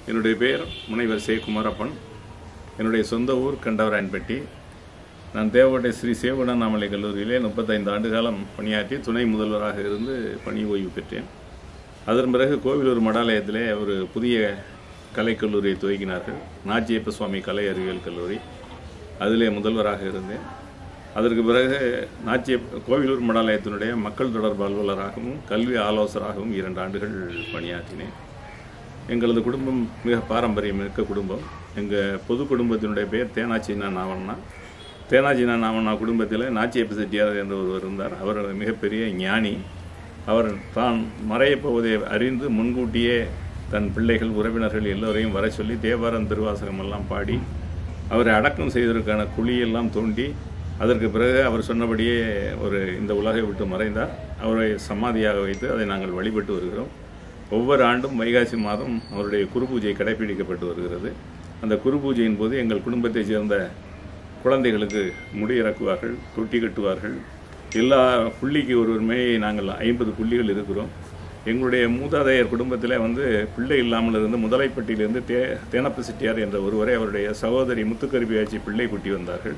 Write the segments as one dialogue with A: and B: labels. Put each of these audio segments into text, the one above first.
A: என்னுடைய பெயர் முனைவர் சே குமாரப்பன் என்னுடைய சொந்த ஊர் கண்டவராயன்பட்டி நான் தேவகோட்டை ஸ்ரீ சேவடானாமலை கல்லூரியிலே முப்பத்தைந்து ஆண்டு காலம் பணியாற்றி துணை முதல்வராக இருந்து பணி ஓய்வு பெற்றேன் அதன் பிறகு கோவிலூர் மடாலயத்திலே ஒரு புதிய கலைக்கல்லூரியை துவக்கினார்கள் நாச்சியப்ப சுவாமி கலை அறிவியல் கல்லூரி அதிலே முதல்வராக இருந்தேன் அதற்கு பிறகு நாச்சிய கோவிலூர் மடாலயத்தினுடைய மக்கள் தொடர்பு அலுவலராகவும் கல்வி ஆலோசகராகவும் இரண்டு ஆண்டுகள் பணியாற்றினேன் எங்களது குடும்பம் மிக பாரம்பரியம் மிக்க குடும்பம் எங்கள் பொது குடும்பத்தினுடைய பெயர் தேனாச்சினா நாவண்ணா தேனாச்சினா நாவண்ணா குடும்பத்தில் நாச்சியப்ப செட்டியார் என்ற ஒருவர் இருந்தார் அவர் மிகப்பெரிய ஞானி அவர் தான் மறையப் போவதை அறிந்து முன்கூட்டியே தன் பிள்ளைகள் உறவினர்கள் எல்லோரையும் வர சொல்லி தேவாரம் திருவாசகம் எல்லாம் பாடி அவரை அடக்கம் செய்வதற்கான குழியெல்லாம் தோண்டி அதற்கு பிறகு அவர் சொன்னபடியே ஒரு இந்த உலகை விட்டு மறைந்தார் அவரை சமாதியாக வைத்து அதை நாங்கள் வழிபட்டு வருகிறோம் ஒவ்வொரு ஆண்டும் வைகாசி மாதம் அவருடைய குரு பூஜை கடைபிடிக்கப்பட்டு வருகிறது அந்த குரு பூஜையின் போது எங்கள் குடும்பத்தைச் சேர்ந்த குழந்தைகளுக்கு முடி இறக்குவார்கள் தொட்டி கட்டுவார்கள் எல்லா புள்ளிக்கு ஒருவருமே நாங்கள் ஐம்பது புள்ளிகள் இருக்கிறோம் எங்களுடைய மூதாதையர் குடும்பத்தில் வந்து பிள்ளை இல்லாமல் இருந்து முதலைப்பட்டியிலிருந்து தே தேனப்ப செட்டியார் என்ற ஒருவரை அவருடைய சகோதரி முத்துக்கருப்பியாச்சி பிள்ளை குட்டி வந்தார்கள்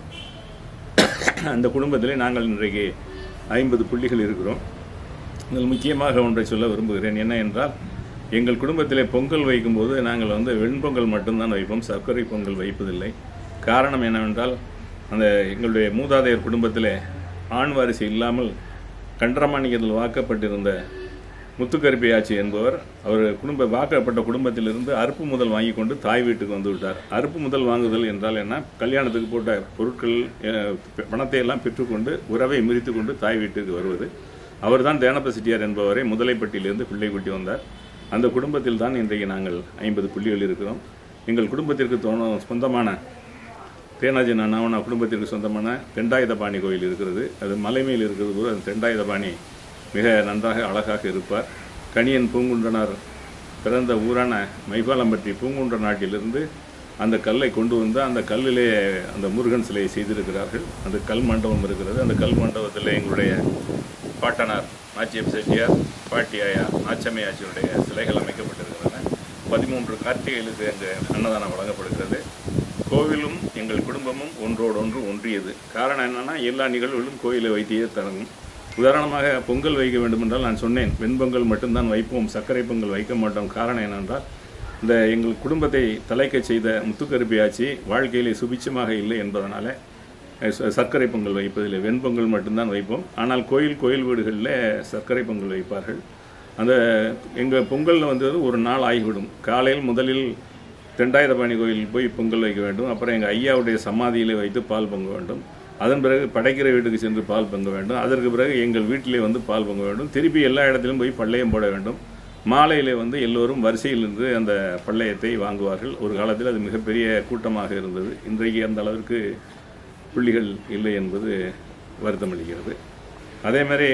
A: அந்த குடும்பத்திலே நாங்கள் இன்றைக்கு ஐம்பது புள்ளிகள் இருக்கிறோம் இதில் முக்கியமாக ஒன்றை சொல்ல விரும்புகிறேன் என்ன என்றால் எங்கள் குடும்பத்திலே பொங்கல் வைக்கும்போது நாங்கள் வந்து வெண்பொங்கல் மட்டும்தான் வைப்போம் சர்க்கரை பொங்கல் வைப்பதில்லை காரணம் என்னவென்றால் அந்த எங்களுடைய மூதாதையர் குடும்பத்தில் ஆண் வாரிசு இல்லாமல் கண்டரமாணிக்கத்தில் வாக்கப்பட்டிருந்த முத்துக்கருப்பியாச்சி என்பவர் அவர் குடும்ப வாக்கப்பட்ட குடும்பத்திலிருந்து அறுப்பு முதல் வாங்கி கொண்டு தாய் வீட்டுக்கு வந்து விட்டார் அறுப்பு முதல் வாங்குதல் என்றால் என்ன கல்யாணத்துக்கு போட்ட பொருட்கள் அஹ், பணத்தை எல்லாம் பெற்றுக்கொண்டு உறவை முறித்து கொண்டு தாய் வீட்டுக்கு வருவது அவர்தான் தேனப்ப செட்டியார் என்பவரை முதலைப்பட்டியிலிருந்து பிள்ளை கூட்டி வந்தார் அந்த குடும்பத்தில் தான் இன்றைக்கு நாங்கள் ஐம்பது புள்ளிகள் இருக்கிறோம் எங்கள் குடும்பத்திற்கு தோணும் சொந்தமான தேனாஜி நானாவனா குடும்பத்திற்கு சொந்தமான தெண்டாயுதபாணி கோயில் இருக்கிறது அது மலை மேல் இருக்கிறது போது அந்த தெண்டாயுதபாணி மிக நன்றாக அழகாக இருப்பார் கணியன் பூங்குன்றனார் பிறந்த ஊரான மைபாலம்பட்டி பூங்குன்ற நாட்டிலிருந்து அந்த கல்லை கொண்டு வந்து அந்த கல்லிலே அந்த முருகன் சிலையை செய்திருக்கிறார்கள் அந்த கல் மண்டபம் இருக்கிறது அந்த கல் மண்டபத்தில் எங்களுடைய பாட்டனார் நாச்சியம் செட்டியார் பாட்டியாயா நாச்சம்மையாச்சியுடைய சிலைகள் அமைக்கப்பட்டிருக்கின்றன பதிமூன்று கார்த்திகைகளுக்கு அங்கு அன்னதானம் வழங்கப்படுகிறது கோவிலும் எங்கள் குடும்பமும் ஒன்றோடு ஒன்று ஒன்றியது காரணம் என்னன்னா எல்லா நிகழ்வுகளும் கோயிலை வைத்தியே தரணும் உதாரணமாக பொங்கல் வைக்க வேண்டுமென்றால் நான் சொன்னேன் வெண்பொங்கல் மட்டும்தான் வைப்போம் சர்க்கரை பொங்கல் வைக்க மாட்டோம் காரணம் என்னென்றால் இந்த எங்கள் குடும்பத்தை தலைக்கச் செய்த முத்துக்கருப்பியாச்சி வாழ்க்கையிலே சுபிச்சமாக இல்லை என்பதனால ச- சர்க்கரை பொங்கல் வைப்பதில்லை வெண்பொங்கல் மட்டும்தான் வைப்போம் ஆனால் கோயில் கோயில் வீடுகளில் சர்க்கரை பொங்கல் வைப்பார்கள் அந்த எங்கள் பொங்கலில் வந்து ஒரு நாள் ஆகிவிடும் காலையில் முதலில் தெண்டாயிரபாணி கோயில் போய் பொங்கல் வைக்க வேண்டும் அப்புறம் எங்கள் ஐயாவுடைய சமாதியிலே வைத்து பால் பொங்க வேண்டும் அதன் பிறகு படைக்கிற வீட்டுக்கு சென்று பால் பொங்க வேண்டும் அதற்கு பிறகு எங்கள் வீட்டிலே வந்து பால் பொங்க வேண்டும் திருப்பி எல்லா இடத்திலும் போய் பள்ளையம் போட வேண்டும் மாலையிலே வந்து எல்லோரும் வரிசையில் நின்று அந்த பள்ளையத்தை வாங்குவார்கள் ஒரு காலத்தில் அது மிகப்பெரிய கூட்டமாக இருந்தது இன்றைக்கு அந்த அளவிற்கு புள்ளிகள் இல்லை என்பது வருத்தமளிக்கிறது அதே மாதிரி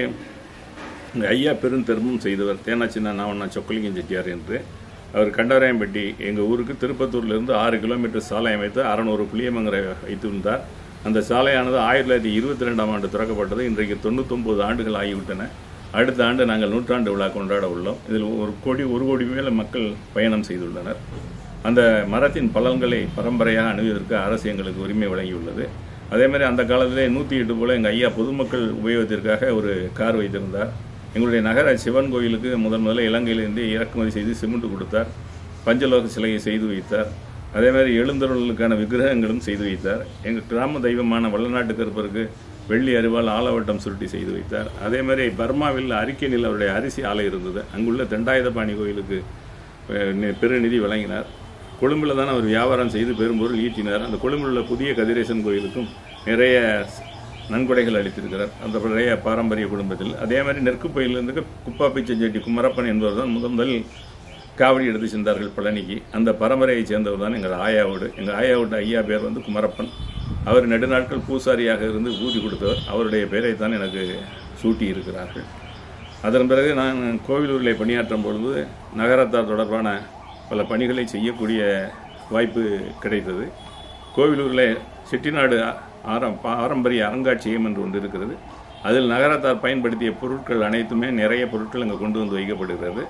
A: இந்த ஐயா பெருந்தெருமும் செய்தவர் தேனாச்சின்னா நாவண்ணா சொக்கலிங்கம் செட்டியார் என்று அவர் கண்டவராயம்பட்டி எங்கள் ஊருக்கு திருப்பத்தூர்லேருந்து ஆறு கிலோமீட்டர் சாலை அமைத்து அறநூறு புளியமங்கரை வைத்திருந்தார் அந்த சாலையானது ஆயிரத்தி தொள்ளாயிரத்தி இருபத்தி ரெண்டாம் ஆண்டு திறக்கப்பட்டது இன்றைக்கு தொண்ணூத்தொம்பது ஆண்டுகள் ஆகிவிட்டன அடுத்த ஆண்டு நாங்கள் நூற்றாண்டு விழா கொண்டாட உள்ளோம் இதில் ஒரு கோடி ஒரு கோடி மேல மக்கள் பயணம் செய்துள்ளனர் அந்த மரத்தின் பலன்களை பரம்பரையாக அணுகுவதற்கு அரசு எங்களுக்கு உரிமை வழங்கியுள்ளது அதே மாதிரி அந்த காலத்திலே நூற்றி எட்டு போல எங்கள் ஐயா பொதுமக்கள் உபயோகத்திற்காக ஒரு கார் வைத்திருந்தார் எங்களுடைய நகர சிவன் கோயிலுக்கு முதன் முதல்ல இலங்கையிலிருந்து இறக்குமதி செய்து சிமெண்ட் கொடுத்தார் பஞ்சலோக சிலையை செய்து வைத்தார் அதே மாதிரி எழுந்தருளுக்கான விக்கிரகங்களும் செய்து வைத்தார் எங்கள் கிராம தெய்வமான வள்ளநாட்டு கருப்பருக்கு வெள்ளி அருவால் ஆலவட்டம் சுருட்டி செய்து வைத்தார் அதே மாதிரி பர்மாவில் அரிக்கனில் அவருடைய அரிசி ஆலை இருந்தது அங்குள்ள தெண்டாயுதபாணி கோயிலுக்கு அஹ், நி- பெருநிதி வழங்கினார் கொழும்பில் தான் அவர் வியாபாரம் செய்து பெரும்பொருள் ஈட்டினார் அந்த கொழும்பில் உள்ள புதிய கதிரேசன் கோயிலுக்கும் நிறைய நன்கொடைகள் அளித்திருக்கிறார் அந்த பழைய பாரம்பரிய குடும்பத்தில் அதே மாதிரி நெற்குப்பையிலிருந்து குப்பாப்பை செஞ்சேட்டி குமரப்பன் என்பவர் தான் முதன் முதல் காவடி எடுத்து சென்றார்கள் பழனிக்கு அந்த பரம்பரையைச் சேர்ந்தவர் தான் எங்கள் ஆயாவோடு எங்கள் ஆயாவோட ஐயா பேர் வந்து குமரப்பன் அவர் நெடுநாட்கள் பூசாரியாக இருந்து ஊதி கொடுத்தவர் அவருடைய பெயரை தான் எனக்கு சூட்டி இருக்கிறார்கள் அதன் பிறகு நான் கோவிலூரில் பணியாற்றும் பொழுது நகரத்தார் தொடர்பான பல பணிகளை செய்யக்கூடிய வாய்ப்பு கிடைத்தது கோவிலூரில் செட்டிநாடு ஆரம் பாரம்பரிய அருங்காட்சியகம் என்று ஒன்று இருக்கிறது அதில் நகரத்தார் பயன்படுத்திய பொருட்கள் அனைத்துமே நிறைய பொருட்கள் அங்கே கொண்டு வந்து வைக்கப்படுகிறது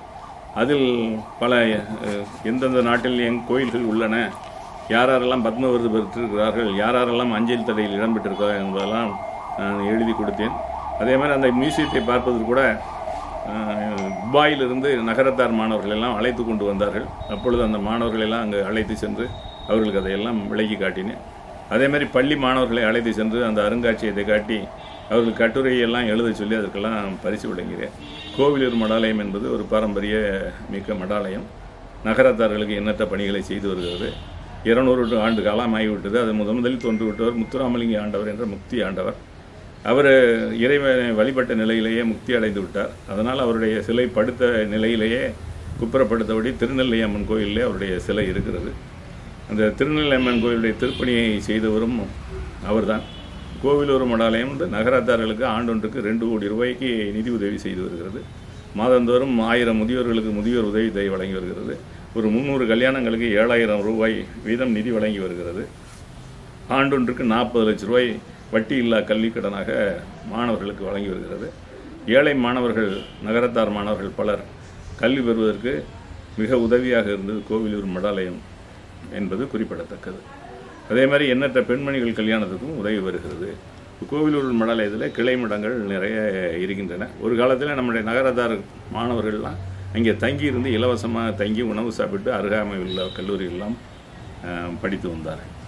A: அதில் பல அஹ், எந்தெந்த நாட்டில் எங் கோயில்கள் உள்ளன யார் யாரெல்லாம் பத்ம விருது பெற்றிருக்கிறார்கள் யார் யாரெல்லாம் அஞ்சல் தடையில் இடம்பெற்றிருக்கிறார்கள் என்பதெல்லாம் நான் எழுதி கொடுத்தேன் அதே மாதிரி அந்த மியூசியத்தை பார்ப்பதற்கு கூட அஹ், துபாயிலிருந்து நகரத்தார் மாணவர்கள் எல்லாம் அழைத்து கொண்டு வந்தார்கள் அப்பொழுது அந்த மாணவர்கள் எல்லாம் அங்கு அழைத்து சென்று அவர்களுக்கு அதையெல்லாம் விளக்கி காட்டினேன் அதே மாதிரி பள்ளி மாணவர்களை அழைத்து சென்று அந்த அருங்காட்சியகத்தை காட்டி அவர்கள் கட்டுரையெல்லாம் எழுத சொல்லி அதற்கெல்லாம் பரிசு வழங்கினேன் கோவிலூர் மடாலயம் என்பது ஒரு பாரம்பரிய மிக்க மடாலயம் நகரத்தார்களுக்கு எண்ணற்ற பணிகளை செய்து வருகிறது இருநூறு ஆண்டு காலம் ஆகிவிட்டது அது முதன் முதலில் தோன்றிவிட்டவர் முத்துராமலிங்க ஆண்டவர் என்ற முக்தி ஆண்டவர் அவர் இறைவனை வழிபட்ட நிலையிலேயே முக்தி அடைந்து விட்டார் அதனால் அவருடைய சிலை படுத்த நிலையிலேயே குப்புறப்படுத்தபடி திருநெல்லை அம்மன் கோயிலிலே அவருடைய சிலை இருக்கிறது அந்த திருநெல்லை அம்மன் கோயிலுடைய திருப்பணியை செய்தவரும் அவர்தான் கோவிலூர் மடாலயம் வந்து நகரத்தார்களுக்கு ஆண்டொன்றுக்கு ரெண்டு கோடி ரூபாய்க்கு நிதி உதவி செய்து வருகிறது மாதந்தோறும் ஆயிரம் முதியோர்களுக்கு முதியோர் உதவி தொகை வழங்கி வருகிறது ஒரு முந்நூறு கல்யாணங்களுக்கு ஏழாயிரம் ரூபாய் வீதம் நிதி வழங்கி வருகிறது ஆண்டொன்றுக்கு நாற்பது லட்ச ரூபாய் வட்டி இல்லா கல்விக் கடனாக மாணவர்களுக்கு வழங்கி வருகிறது ஏழை மாணவர்கள் நகரத்தார் மாணவர்கள் பலர் கல்வி பெறுவதற்கு மிக உதவியாக இருந்தது கோவிலூர் மடாலயம் என்பது குறிப்பிடத்தக்கது அதே மாதிரி எண்ணற்ற பெண்மணிகள் கல்யாணத்துக்கும் உதவி வருகிறது கோவிலூர் மடாலயத்தில் கிளை மடங்கள் நிறைய இருக்கின்றன ஒரு காலத்தில் நம்முடைய நகரத்தார் மாணவர்கள்லாம் அங்கே தங்கி இருந்து இலவசமாக தங்கி உணவு சாப்பிட்டு அருகாமையில் உள்ள கல்லூரியெல்லாம் அஹ், படித்து வந்தார்கள்